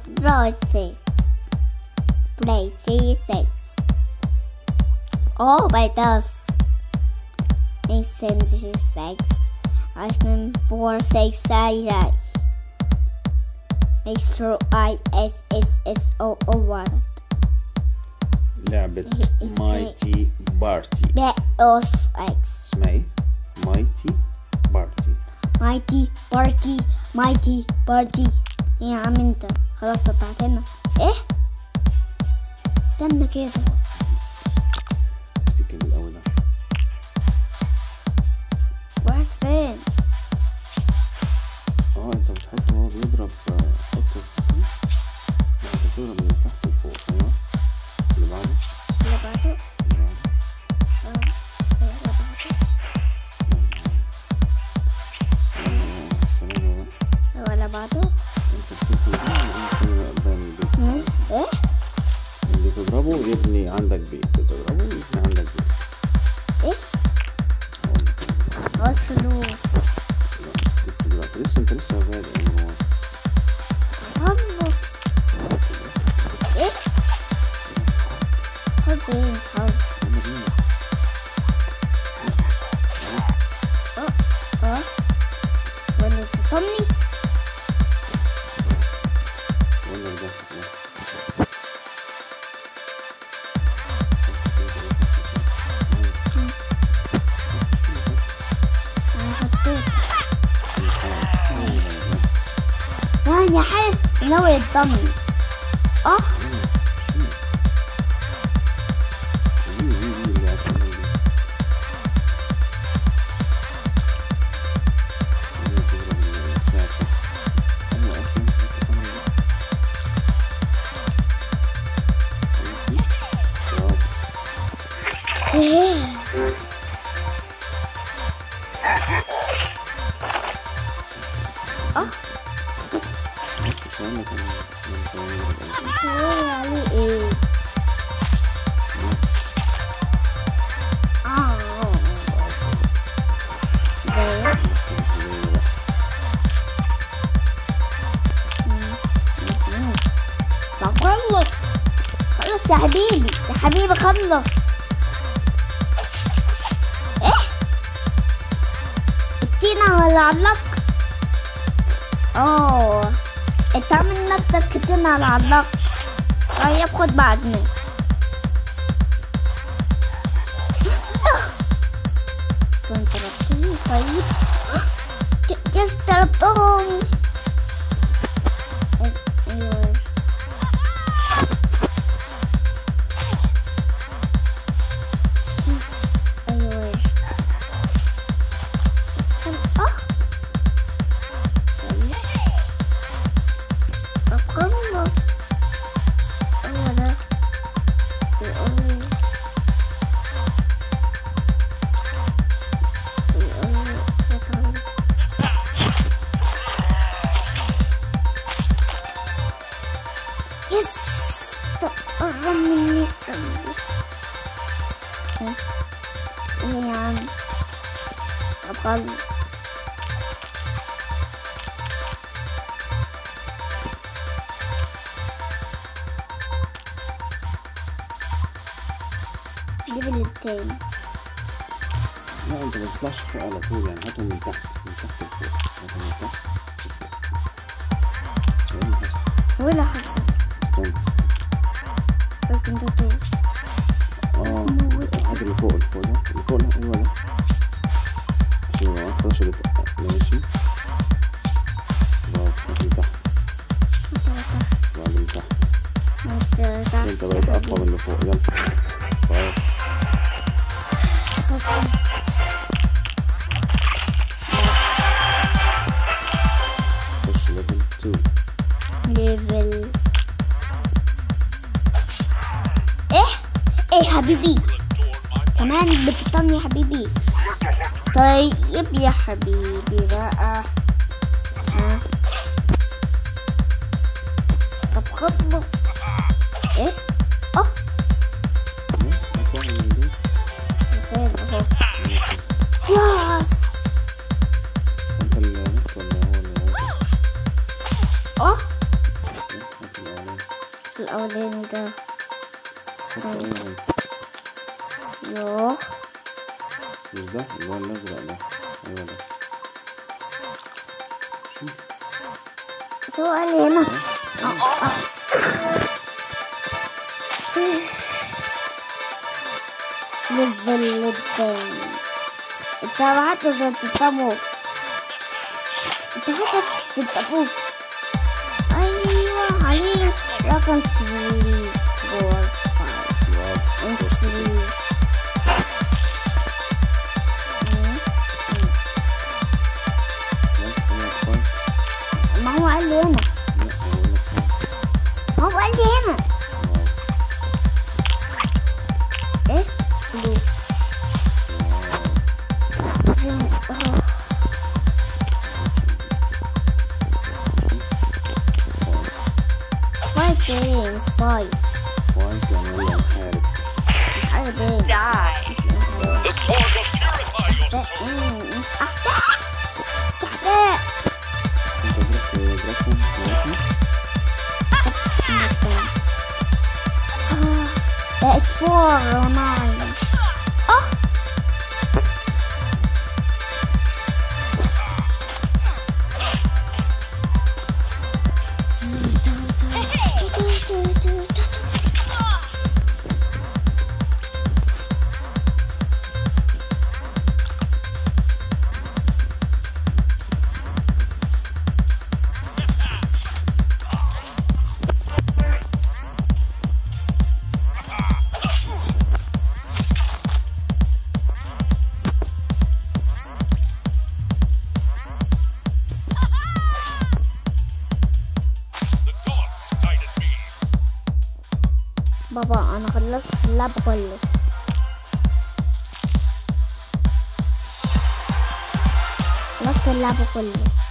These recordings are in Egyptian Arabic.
play six. Play C6. Oh, by das. Ich sind diese sechs. Ich bin four six sei ich. H I S S S O O word. لعبة إزاي؟ مايتي بارتي B O X. اسمها ايه؟ مايتي بارتي Mighty party mighty party. إيه يا عم انت خلاص قطعتنا. ايه؟ استنى كده. افتكر من الاول ده واحد فين؟ اه انت بتحط وهو بيضرب آه، حطه في لا انت بتضرب من تحت لفوق ايوه اللي بعده اللي بعده اللي بعده اه اللي بعده آه، السلام بقى ولا بعده انت بتبني ده وانت بقى البيت مم. ايه اللي تضربه يبني عندك بيت تضربه يبني عندك بيت ايه هقول لك. عاوز فلوس لا، لسه دلوقتي لسه انت لسه بادئ يعني هو خلص ايه حب ايه مش حب يلا بينا. اه اه ولا تطمني يلا ده انا حطيت ثانية حلو ناوي يطمن اه ايه اه شاور عليه ايه اه ده طب خلص خلص يا حبيبي يا حبيبي خلص ايه التينة ولا علق اه انت عامل نفسك كتير على علق طيب خد بعدنا كنت ربطني طيب ج- جست ربطهم ايوه ايوه اه أخلص أنا يقول يقول يس تقرب مني قلبي ايه يا عم طب خلص جيب التاني لا انت ما تطلعش فوق على طول يعني هاتهم من تحت من تحت لفوق هاتهم من تحت لفوق ايه اللي حصل؟ ولا حصل استنى لكن ده طول اه هات اللي فوق اللي فوق ده اللي فوق ده ايوه ده عشان ما اقدرش ماشي برافو هات من تحت بعد من تحت انت بقيت اقوى من اللي فوق يلا برافو خش ليفل 2 ليفل ايه ايه حبيبي كمان بتطمني يا حبيبي طيب يا حبيبي بقى ها. طب خلص ايه اه هات واحد من دول فين اهو ياس انت اللي هناك ولا هو اللي هو اه هات مش ده اللي هو الازرق ده ايوه ده هو قال لي هنا اه اه ليفل ليفل انت بعت زي التابو انت حتى في التابو ايوه عليه رقم 3 4 5 برافو. 3 لا، هنا كويس. ما هو قال لي هنا لا، هقول لك حاجة. ما هو قال لي هنا واو. ايه فلوس فايف جيمز فايف كويس يعني يلا نحارب مش عارف ايه Die. The sword will purify your ده ايه مش احداث مش احداث انت ضربت ضربتهم دلوقتي بقت فور وناين اه The gods guided me. بابا انا خلصت اللعب كله خلصت اللعب كله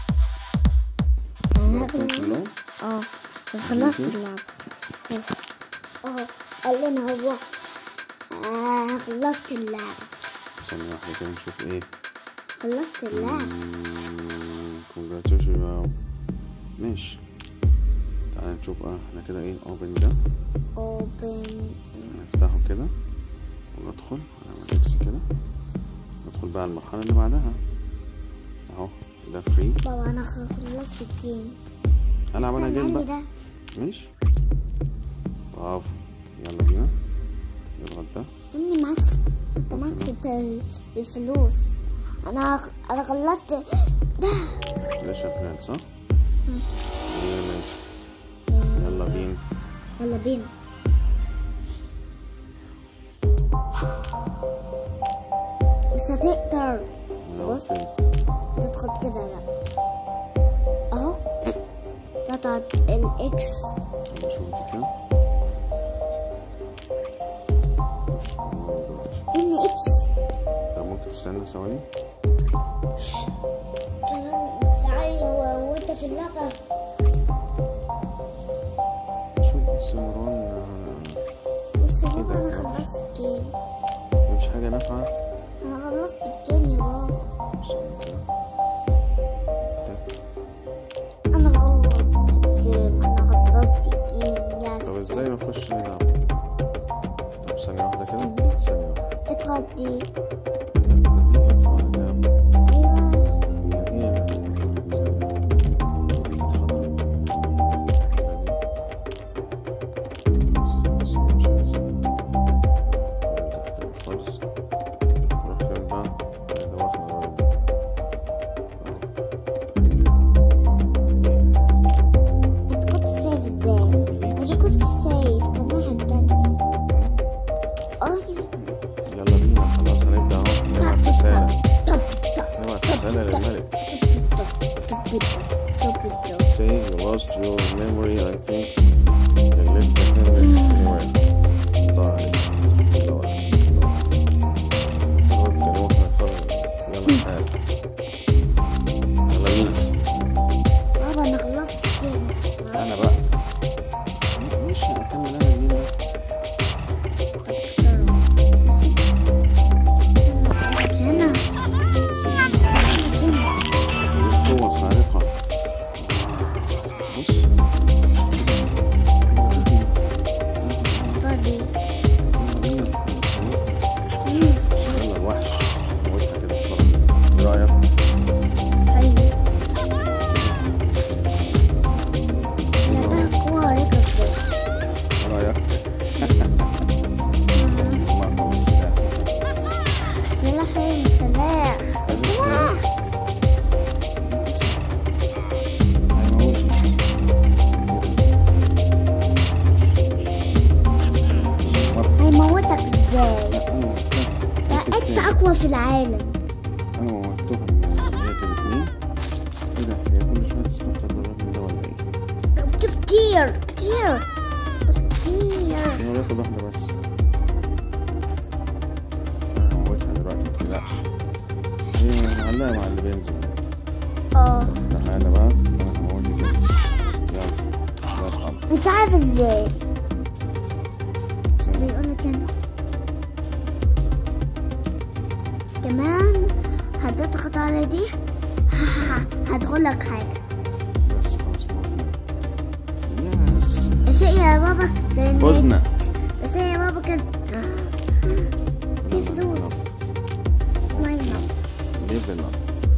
أنا ضربتهم كلهم اه بس خلصت اللعب اه قال لنا هو آه خلصت اللعب ثانية واحدة كده نشوف ايه خلصت اللعب كونجراتيشن واو ماشي تعالى نشوف اه احنا كده ايه اوبن ده اوبن هنفتحه كده وندخل هنعمل اكس كده ندخل بقى المرحلة اللي بعدها اهو ده فري بابا انا خلصت الجيم العب انا جيم استنى بقى ده ماشي برافو يلا بينا يضغط ده اني معاك انت معاك ست- الفلوس انا انا خلصت ده ده شغال صح؟ ايه ماشي يلا بينا يلا بينا مش هتقدر نروح بص. فين؟ تدخل كده لا اهو قطعت الاكس نشوف دي كده ان اكس طب ممكن تستنى ثواني كمان ساعي وانت في اللعبة شوف بس يا مروان أنا- بص يا إيه بابا ده؟ انا خلصت الجيم مفيش حاجة نافعة انا خلصت الجيم يا بابا ثواني كده تك. انا خلصت الجيم انا خلصت الجيم يا طب ازاي نخش نلعب طب ثانية واحدة كده استنى. ثانية واحدة اضغط دي دي تنفع نلعب ايوه هي هي اللي خضرا بس بس مش عايزين نرجع تاني خالص نروح فين بقى؟ ده واخد الولد ده. انت كنت سايف ازاي مش كنت سايف كان الناحية التانية اه كده يلا بينا خلاص هنبدأ اهو نبعت رسالة طب طب نبعت رسالة للملك طب طب طب طب says you lost your memory I think you left the helmet anywhere دور عليك دور دور دور كان ممكن اتفرج يلا تعال يلا بينا بابا انا خلصت الجيم انا بقى ماشي اكمل انا الجيم ده هنا بس الجيم هنا القوة الخارقة بص فين سلاح سلاح هيموتني هيموتك ازاي انا موتها ده انت اقوى في العالم انا موتهم يعني هي كانت اتنين ايه ده هي كل شويه تستهتر بالراجل ده ولا ايه؟ طب كتير كتير بس كتير انا باخد واحده بس انا هموتها دلوقتي متقلقش هي معلقه مع اللي بينزل ده. اه تعالى بقى انا هموتك انت يلا الله يرحمك انت عارف ازاي سلام. بيقولك انا كمان هتضغط على دي هدخلك حاجة بس خلاص موتنا يس بس يا بابا لأن فزنا بس يا بابا كان في فلوس وين ليفل اب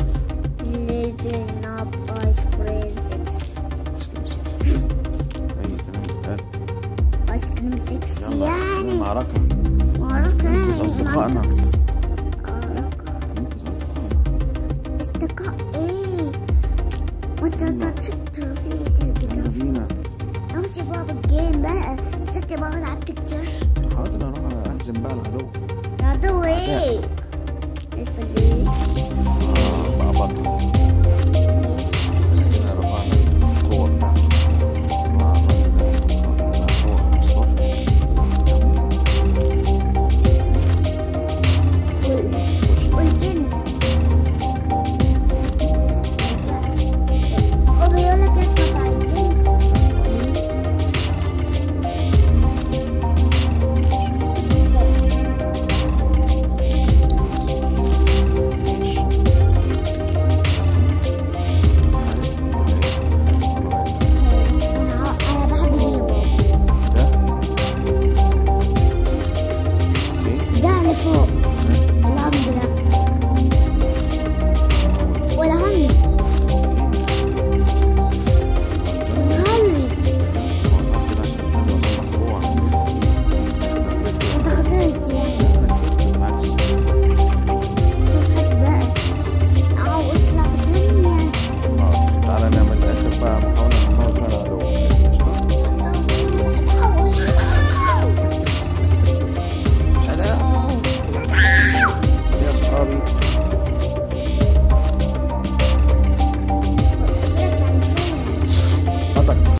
ليزن اب ايس كريم 6 بس كده بس اي كلام بيتقال ايس كريم 6 يلا يعني معركه معركة ننقذ أصدقائنا. معركة. ننقذ اصدقائنا اصدقاء ايه وانت صديق يلا بينا امشي بابا الجيم بقى ست بابا لعبت كتير حاضر اروح اهزم بقى العدو عدو ايه الفلوس